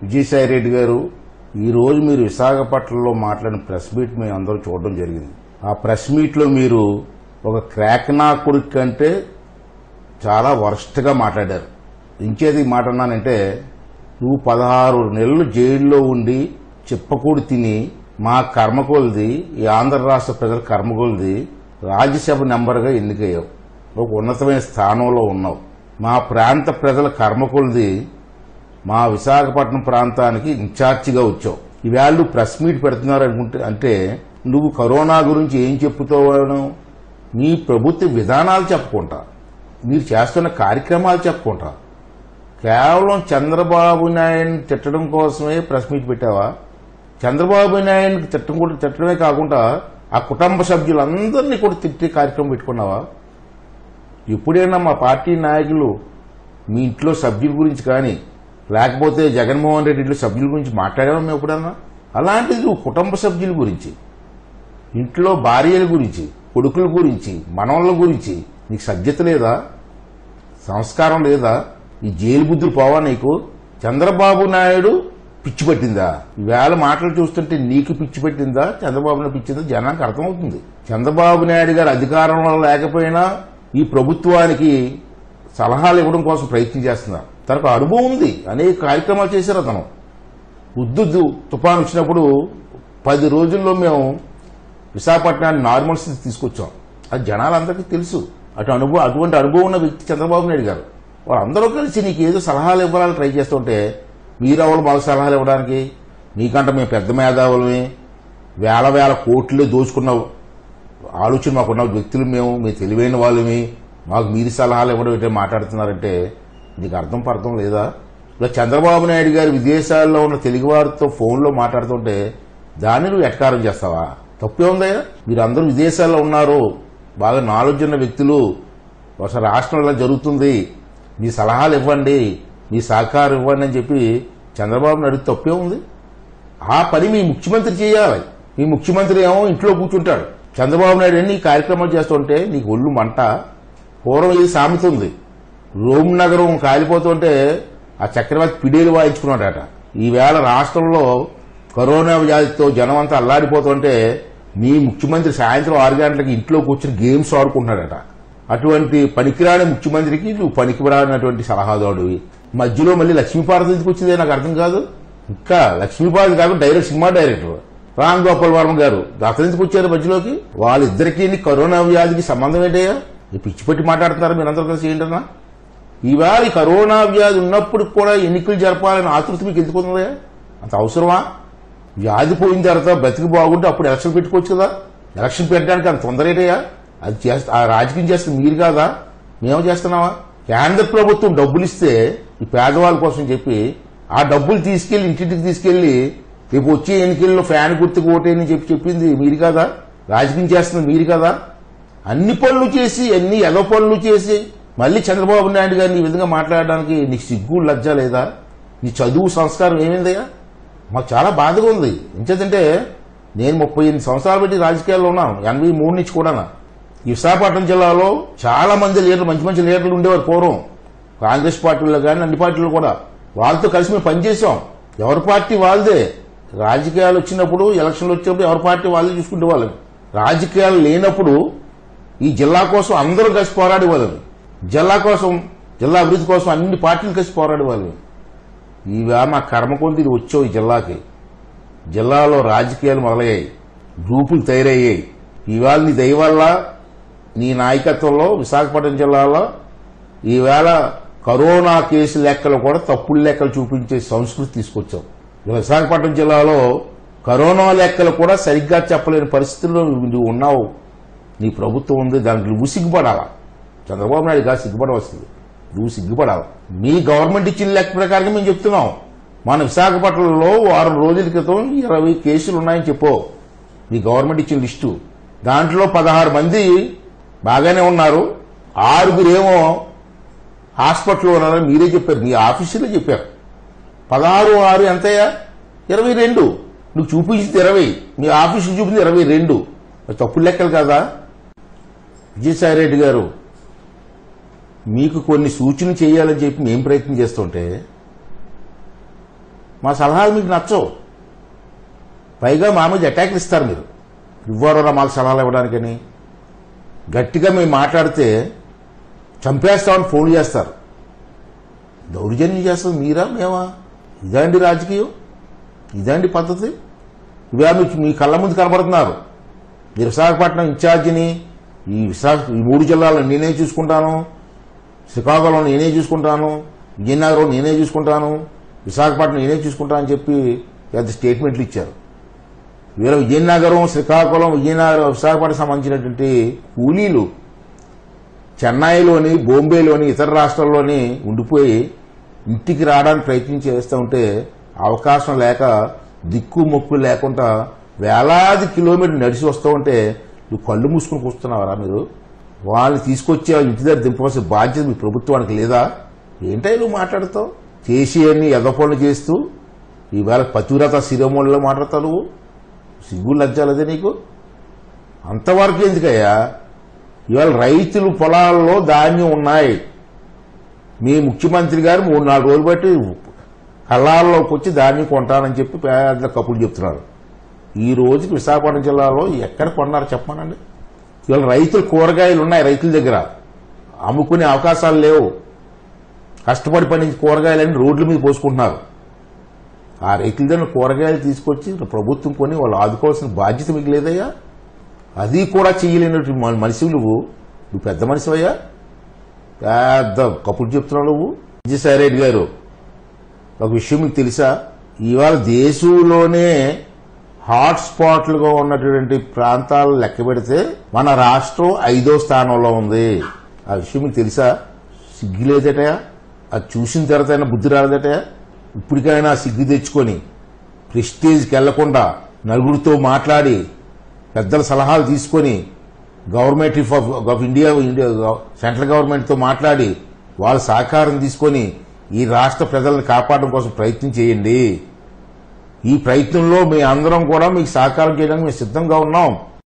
విజయసాయి రెడ్డి గారు ఈ రోజు మీరు విశాఖపట్నంలో మాట్లాడిన ప్రెస్ మీట్ మేము అందరూ చూడడం జరిగింది ఆ ప్రెస్ మీట్ లో మీరు ఒక క్రాక్నాకుడి కంటే చాలా వరస్ట్గా మాట్లాడారు ఇంకేది ఈ మాట అన్నానంటే నువ్వు పదహారు నెలలు జైల్లో ఉండి చిప్పకూడి తిని మా కర్మకోల్ది ఈ ఆంధ్ర రాష్ట్ర ప్రజల కర్మకోల్ది రాజ్యసభ నెంబర్గా ఎన్నికయ్యావు ఒక ఉన్నతమైన స్థానంలో ఉన్నావు మా ప్రాంత ప్రజల కర్మకోల్ది మా విశాఖపట్నం ప్రాంతానికి ఇన్ఛార్జిగా వచ్చావు ఈవేళ నువ్వు ప్రెస్ మీట్ పెడుతున్నారు అనుకుంటే అంటే నువ్వు కరోనా గురించి ఏం చెప్పుతావు నీ ప్రభుత్వ విధానాలు చెప్పుకుంటా మీరు చేస్తున్న కార్యక్రమాలు చెప్పుకుంటా కేవలం చంద్రబాబు నాయుడిని తిట్టడం కోసమే ప్రెస్ మీట్ పెట్టావా చంద్రబాబు నాయుడిని తిట్టడం కూడా తిట్టడమే కాకుండా ఆ కుటుంబ సభ్యులందరినీ కూడా తిట్టే కార్యక్రమం పెట్టుకున్నావా ఎప్పుడైనా మా పార్టీ నాయకులు మీ ఇంట్లో సభ్యుల గురించి కానీ లేకపోతే జగన్మోహన్ రెడ్డి ఇంట్లో సభ్యుల గురించి మాట్లాడామా మేము ఎప్పుడన్నా అలాంటిది నువ్వు కుటుంబ సభ్యుల గురించి ఇంట్లో భార్యల గురించి కొడుకుల గురించి మనవళ్ళ గురించి నీకు సభ్యత లేదా సంస్కారం లేదా ఈ జైలు బుద్ధులు పోవా నీకు చంద్రబాబు నాయుడు పిచ్చి పట్టిందా ఈవేళ మాటలు చూస్తుంటే నీకు పిచ్చి పెట్టిందా చంద్రబాబు నాయుడు పిచ్చిందా జనానికి అర్థమవుతుంది చంద్రబాబు నాయుడు గారు అధికారంలో లేకపోయినా ఈ ప్రభుత్వానికి సలహాలు ఇవ్వడం కోసం ప్రయత్నం చేస్తున్నారు తనకు అనుభవం ఉంది అనేక కార్యక్రమాలు చేశారు అతను ఉద్దుద్దు తుఫాన్ వచ్చినప్పుడు పది రోజుల్లో మేము విశాఖపట్నాన్ని నార్మల్ స్థితి తీసుకొచ్చాం అది జనాలందరికీ తెలుసు అటు అనుభవం అటువంటి అనుభవం ఉన్న వ్యక్తి చంద్రబాబు నాయుడు గారు వాళ్ళందరూ కలిసి నీకు ఏదో సలహాలు ఇవ్వాలని ట్రై చేస్తుంటే మీరెవరు మాకు సలహాలు ఇవ్వడానికి నీకంటే మేము పెద్ద మేధావులమే వేల వేల కోట్లు దోచుకున్న ఆలోచన మాకున్న వ్యక్తులు మేము మీ తెలివైన వాళ్ళమి మాకు మీరు సలహాలు ఇవ్వడం ఏంటో మాట్లాడుతున్నారంటే నీకు అర్థం పర్థం లేదా ఇలా చంద్రబాబు నాయుడు గారు విదేశాల్లో ఉన్న తెలుగువారితో ఫోన్లో మాట్లాడుతుంటే దాన్ని నువ్వు ఎటకారం చేస్తావా తప్పే ఉందయ్యా మీరు అందరూ విదేశాల్లో ఉన్నారు బాగా నాలెడ్జ్ ఉన్న వ్యక్తులు ఒకసారి రాష్ట్రంలో జరుగుతుంది మీ సలహాలు ఇవ్వండి మీ సహకారం ఇవ్వండి అని చెప్పి చంద్రబాబు నాయుడు తప్పే ఉంది ఆ పని మీ ముఖ్యమంత్రి చేయాలి మీ ముఖ్యమంత్రి ఏమో ఇంట్లో కూర్చుంటాడు చంద్రబాబు నాయుడు ఎన్ని కార్యక్రమాలు చేస్తుంటే నీకు ఒళ్ళు మంట పూర్వం ఇది సామెత ఉంది రోమ్ నగరం కాలిపోతుంటే ఆ చక్రవర్తి పిడేలు వాయించుకున్నాడట ఈవేళ రాష్ట్రంలో కరోనా వ్యాధితో జనం అంతా అల్లాడిపోతుంటే మీ ముఖ్యమంత్రి సాయంత్రం ఆరు గంటలకు ఇంట్లో కూర్చుని గేమ్స్ ఆడుకుంటున్నాడట అటువంటి పనికిరాని ముఖ్యమంత్రికి నువ్వు పనికిరానటువంటి సలహాదారుడివి మధ్యలో మళ్ళీ లక్ష్మీపార్వతి ఎందుకు వచ్చిందే నాకు అర్థం కాదు ఇంకా లక్ష్మీపార్వతి కాకుండా direct cinema director Ram Gopal Varma garu అతను ఎందుకు వచ్చారు మధ్యలోకి వాళ్ళిద్దరికీ నీ కరోనా వ్యాధికి సంబంధం ఏంటయ్యా ఈ పిచ్చి పెట్టి మాట్లాడుతున్నారు మీరందరూ కలిసి ఏంటన్నా ఈవేళ ఈ కరోనా వ్యాధి ఉన్నప్పుడు కూడా ఎన్నికలు జరపాలని ఆతృత మీకు ఎందుకు ఉందయ్యా అంత అవసరమా వ్యాధి పోయిన తర్వాత బతికి బాగుంటే అప్పుడు ఎలక్షన్ పెట్టుకోవచ్చు కదా ఎలక్షన్ పెట్టడానికి అంత తొందర ఏంటయ్యా అది చేస్త ఆ రాజకీయం చేస్తే మీరు కాదా మేము చేస్తున్నావా కేంద్ర ప్రభుత్వం డబ్బులు ఇస్తే ఈ పేదవాళ్ళ కోసం చెప్పి ఆ డబ్బులు తీసుకెళ్లి ఇంటింటికి తీసుకెళ్లి రేపు వచ్చే ఎన్నికల్లో ఫ్యాన్ గుర్తుకు ఓటేయని చెప్పి చెప్పింది మీరు కాదా రాజకీయం చేస్తుంది మీరు కదా అన్ని పనులు చేసి అన్ని ఎగ పనులు చేసి మళ్ళీ చంద్రబాబు నాయుడు గారిని ఈ విధంగా మాట్లాడడానికి నీకు సిగ్గు లజ్జ లేదా నీ చదువు సంస్కారం ఏమైందయ్యా మాకు చాలా బాధగా ఉంది ఎంచేతంటే నేను ముప్పై ఎనిమిది సంవత్సరాలు బట్టి రాజకీయాల్లో ఉన్నాను ఎనభై మూడు నుంచి కూడా ఈ విశాఖపట్నం జిల్లాలో చాలా మంది లీడర్లు మంచి మంచి లీడర్లు ఉండేవారు పూర్వం కాంగ్రెస్ పార్టీలో కానీ అన్ని పార్టీలు కూడా వాళ్ళతో కలిసి మేము పనిచేసాం ఎవరి పార్టీ వాళ్ళదే రాజకీయాలు వచ్చినప్పుడు ఎలక్షన్లు వచ్చినప్పుడు ఎవరి పార్టీ వాళ్ళే చూసుకుంటే వాళ్ళం రాజకీయాలు లేనప్పుడు ఈ జిల్లా కోసం అందరూ కలిసి పోరాడేవాళ్ళం జిల్లా కోసం జిల్లా అభివృద్ధి కోసం అన్ని పార్టీలు కలిసి పోరాడేవాళ్ళం ఈవేళ మా కర్మ కొద్ది ఇది వచ్చావు ఈ జిల్లాకి జిల్లాలో రాజకీయాలు మొదలయ్యాయి గ్రూపులు తయారయ్యాయి ఈవేళ నీ దయ వల్ల నీ నాయకత్వంలో విశాఖపట్నం జిల్లాలో ఈవేళ కరోనా కేసు లెక్కలు కూడా తప్పుడు లెక్కలు చూపించే సంస్కృతి తీసుకొచ్చావు ఈ విశాఖపట్నం జిల్లాలో కరోనా లెక్కలు కూడా సరిగ్గా చెప్పలేని పరిస్థితుల్లో నువ్వు నువ్వు ఉన్నావు నీ ప్రభుత్వం ఉంది దానికి నువ్వు సిగ్గుపడాలా చంద్రబాబు నాయుడు కాదు సిగ్గుపడవలసింది నువ్వు సిగ్గుపడాలి మీ గవర్నమెంట్ ఇచ్చిన లెక్క ప్రకారంగా మేము చెప్తున్నాం మన విశాఖపట్నంలో వారం రోజుల క్రితం ఇరవై కేసులు ఉన్నాయని చెప్పు మీ గవర్నమెంట్ ఇచ్చిన లిస్టు దాంట్లో పదహారు మంది బాగానే ఉన్నారు ఆరుగురేమో హాస్పిటల్లో ఉన్నారని మీరే చెప్పారు మీ ఆఫీసులో చెప్పారు పదహారు ఆరు ఎంతయ్యా ఇరవై రెండు నువ్వు చూపించింది ఇరవై మీ ఆఫీసుకు చూపించింది ఇరవై రెండు మరి తప్పుడు లెక్కలు కదా విజయసాయి రెడ్డి గారు మీకు కొన్ని సూచనలు చేయాలని చెప్పి మేము ప్రయత్నం చేస్తుంటే మా సలహాలు మీకు నచ్చవు పైగా మా మీద అటాక్లు ఇస్తారు మీరు ఇవ్వరు మాకు సలహాలు ఇవ్వడానికని గట్టిగా మేము మాట్లాడితే చంపేస్తామని ఫోన్ చేస్తారు దౌర్జన్యం చేస్తుంది మీరా మేమా ఇదండి రాజకీయం ఇదండి పద్ధతి ఇవే మీకు మీ కళ్ళ ముందు కనబడుతున్నారు మీరు విశాఖపట్నం ఇన్ఛార్జిని ఈ విశాఖ ఈ మూడు జిల్లాలను నేనే చూసుకుంటాను శ్రీకాకుళం నేనే చూసుకుంటాను విజయనగరం నేనే చూసుకుంటాను విశాఖపట్నం నేనే చూసుకుంటాను అని చెప్పి పెద్ద స్టేట్మెంట్లు ఇచ్చారు వీళ్ళ విజయనగరం శ్రీకాకుళం విజయనగరం విశాఖపట్నం సంబంధించినటువంటి కూలీలు చెన్నైలోని బొంబేలోని ఇతర రాష్ట్రాల్లోని ఉండిపోయి ఇంటికి రావడానికి ప్రయత్నం చేస్తూ ఉంటే అవకాశం లేక దిక్కు మొక్కు లేకుండా వేలాది కిలోమీటర్లు నడిచి వస్తూ ఉంటే నువ్వు కళ్ళు మూసుకుని కూర్చున్నావరా మీరు వాళ్ళని తీసుకొచ్చి వాళ్ళ ఇంటి దగ్గర దింపవలసిన బాధ్యత మీ ప్రభుత్వానికి లేదా ఏంటో నువ్వు మాట్లాడుతావు చేసి అన్ని ఎదపనులు చేస్తూ ఈవేళ పతివ్రత శిరోమణిలో మాట్లాడతావు నువ్వు సిగ్గు లజ్జాలదే నీకు అంతవరకు ఎందుకయ్యా ఇవాళ రైతులు పొలాల్లో ధాన్యం ఉన్నాయి మీ ముఖ్యమంత్రి గారు మూడు నాలుగు రోజులు బట్టి కళ్ళాల్లోకి వచ్చి ధాన్యం కొంటానని చెప్పి పేద కప్పులు చెప్తున్నారు ఈ రోజుకి విశాఖపట్నం జిల్లాలో ఎక్కడ కొన్నారు చెప్పమానండి ఇవాళ రైతులు కూరగాయలు ఉన్నాయి రైతుల దగ్గర అమ్ముకునే అవకాశాలు లేవు కష్టపడి పండించి కూరగాయలన్నీ రోడ్ల మీద పోసుకుంటున్నారు ఆ రైతుల దగ్గర కూరగాయలు తీసుకొచ్చి ప్రభుత్వం కొని వాళ్ళు ఆదుకోవాల్సిన బాధ్యత మీకు లేదయ్యా అది కూడా చేయలేనటువంటి మన- మనిషి నువ్వు నువ్వు పెద్ద మనిషివయ్యా పెద్ద కపుడు చెప్తున్నావు నువ్వు విజయసాయి రెడ్డి గారు ఒక విషయం మీకు తెలుసా ఇవాళ దేశంలోనే హాట్ స్పాట్లుగా ఉన్నటువంటి ప్రాంతాలు లెక్క పెడితే మన రాష్ట్రం ఐదో స్థానంలో ఉంది ఆ విషయం మీకు తెలుసా సిగ్గు లేదటయా అది చూసిన తర్వాత అయినా బుద్ధి రాలేదటయా ఇప్పటికైనా సిగ్గు తెచ్చుకొని ప్రెస్టేజ్కి వెళ్లకుండా నలుగురితో మాట్లాడి పెద్దల సలహాలు తీసుకొని government of of India India central గవర్నమెంట్తో మాట్లాడి వాళ్ళ సహకారం తీసుకొని ఈ రాష్ట్ర ప్రజలను కాపాడడం కోసం ప్రయత్నం చేయండి ఈ ప్రయత్నంలో మీ అందరం కూడా మీకు సహకారం చేయడానికి మేము సిద్ధంగా ఉన్నాం